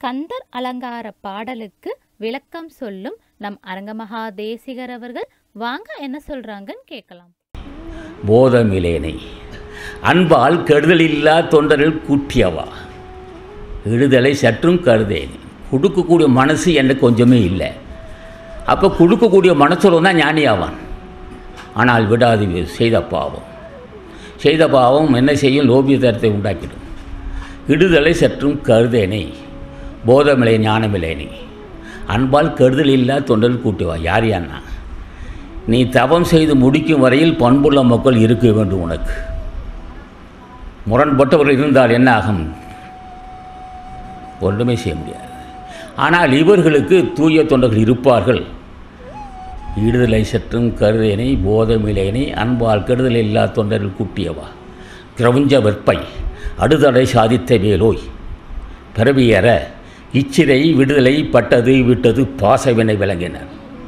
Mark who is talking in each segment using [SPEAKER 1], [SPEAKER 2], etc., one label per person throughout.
[SPEAKER 1] கந்தர் அலங்கார பாடலுக்கு விளக்கம் சொல்லும் நம் அரங்கமகா தேசிகர் அவர்கள் வாங்க என்ன சொல்றாங்கன்னு கேட்கலாம்
[SPEAKER 2] போதமிலேனை அன்பால் கெடுதலில்லா தொண்டரில் கூட்டியவா விடுதலை சற்றும் கருதேன் கொடுக்கக்கூடிய மனசு எனக்கு கொஞ்சமே இல்லை அப்போ கொடுக்கக்கூடிய மனசுல தான் ஞானி ஆவான் ஆனால் விடாது செய்த பாவம் செய்த பாவம் என்ன செய்யும் லோபியதரத்தை உண்டாக்கிடும் விடுதலை சற்றும் கருதேனை போதமில்லை ஞானமில்லைனே அன்பால் கெடுதல் இல்லா தொண்டரில் கூட்டிவா யார் யான்னா நீ தவம் செய்து முடிக்கும் வரையில் பண்புள்ள மக்கள் இருக்க வேண்டும் உனக்கு முரண்பட்டவர்கள் இருந்தால் என்ன ஆகும் ஒன்றுமே செய்ய முடியாது ஆனால் இவர்களுக்கு தூய தொண்டர்கள் இருப்பார்கள் ஈடுதலை சற்றும் கருதேனை போதமிலேனை அன்பால் கெடுதல் இல்லா தொண்டரில் கூட்டியவா கிரவுஞ்ச வெற்பை அடுதடை சாதித்த வேலோய் பிறவியற இச்சிறை விடுதலை பட்டது விட்டது பாசவினை விளங்கினர்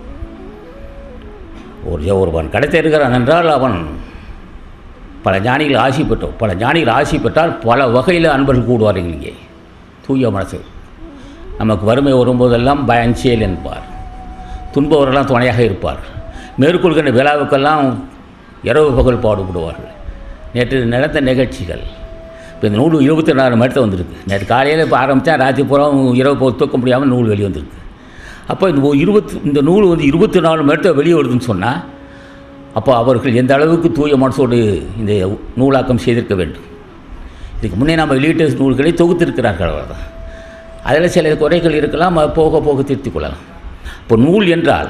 [SPEAKER 2] ஒரு ஒருவன் கிடைத்திருக்கிறான் என்றால் அவன் பல ஞானிகள் ஆசி பெற்றோம் பல ஞானிகள் ஆசி பெற்றால் பல வகையில் அன்பர்கள் கூடுவார்கள் இங்கே தூய மனசு நமக்கு வறுமை வரும்போதெல்லாம் பயன்சியல் என்பார் துன்பவரெல்லாம் துணையாக இருப்பார் மேற்கொள்கின்ற விழாவுக்கெல்லாம் இரவு பகல் பாடுபடுவார்கள் நேற்று நடந்த நிகழ்ச்சிகள் இப்போ இந்த நூல் இருபத்தி நாலு மணி நேரத்தில் வந்திருக்கு நேற்று காலையில் இப்போ ஆரம்பித்தா ராத்திரி பூரா இரவு போக தூக்க முடியாமல் நூல் வெளியே வந்திருக்கு அப்போ இந்த இருபத்தி இந்த நூல் வந்து இருபத்தி நாலு மணி நேரத்தில் வெளியே வருதுன்னு சொன்னால் அப்போ அவர்கள் எந்த அளவுக்கு தூய மனசோடு இந்த நூலாக்கம் செய்திருக்க வேண்டும் இதுக்கு முன்னே நம்ம வெளியிட்ட நூல்களை தொகுத்திருக்கிறார்கள் அவ்வளோதான் அதில் சில குறைகள் இருக்கலாம் அது போக போக திருத்திக் கொள்ளலாம் இப்போ நூல் என்றால்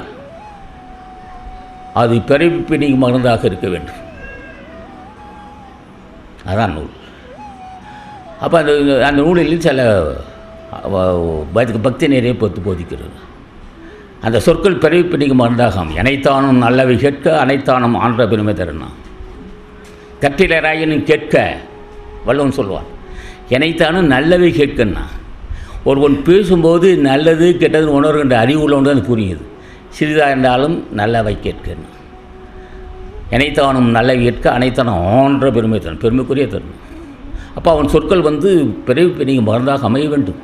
[SPEAKER 2] அது பிறப்பிணி மருந்தாக இருக்க வேண்டும் அதான் நூல் அப்போ அந்த அந்த நூலில் சில பக்தி நிறைய பொத்து போதிக்கிறது அந்த சொற்கள் பிறவிப்பிணிக்கு மருந்தாகும் எனைத்தானும் நல்லவை கேட்க அனைத்தானும் ஆன்ற பெருமை தரணும் கற்றிலராயினும் கேட்க வல்லவன் சொல்லுவான் எனைத்தானும் நல்லவை கேட்கன்னா ஒருவன் பேசும்போது நல்லது கெட்டது உணர்கின்ற அறிவு உள்ளவன் அது புரியுது சிறிதாக இருந்தாலும் நல்லவை கேட்கணும் எனைத்தானும் நல்லவை கேட்க அனைத்தானும் ஆன்ற பெருமை தரணும் பெருமைக்குரிய தரணும் அப்போ அவன் சொற்கள் வந்து பிறவிப்பிணிக்கு மருந்தாக அமைய வேண்டும்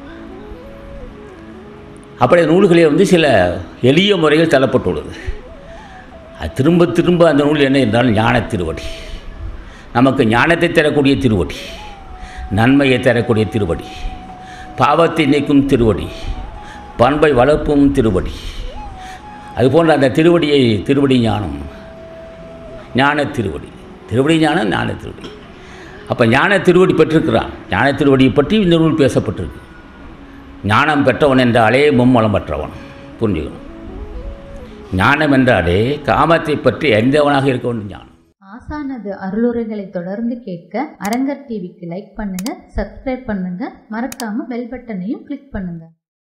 [SPEAKER 2] அப்படியே நூல்களே வந்து சில எளிய முறையில் தள்ளப்பட்டுள்ளது அது திரும்ப திரும்ப அந்த நூல் என்ன என்றால் ஞான திருவடி நமக்கு ஞானத்தை தரக்கூடிய திருவடி நன்மையை தரக்கூடிய திருவடி பாவத்தை நீக்கும் திருவடி பண்பை வளர்ப்பும் திருவடி அதுபோன்ற அந்த திருவடியை திருவடி ஞானம் ஞான திருவடி திருவடி ஞானம் ஞான திருவடி அப்போ ஞான திருவடி பெற்றிருக்கிறான் ஞான திருவடியை பற்றி இந்த நூல் பேசப்பட்டிருக்கு ஞானம் பெற்றவன் என்றாலே மும்மலம் பெற்றவன் புரிஞ்சுக்கணும் ஞானம் என்றாலே காமத்தை பற்றி அறிந்தவனாக இருக்க வேண்டும் ஞானம்
[SPEAKER 1] ஆசானது அருளுரைகளை தொடர்ந்து கேட்க அரங்கர் டிவிக்கு லைக் பண்ணுங்க சப்ஸ்கிரைப் பண்ணுங்க மறக்காம பெல் பட்டனையும் கிளிக் பண்ணுங்க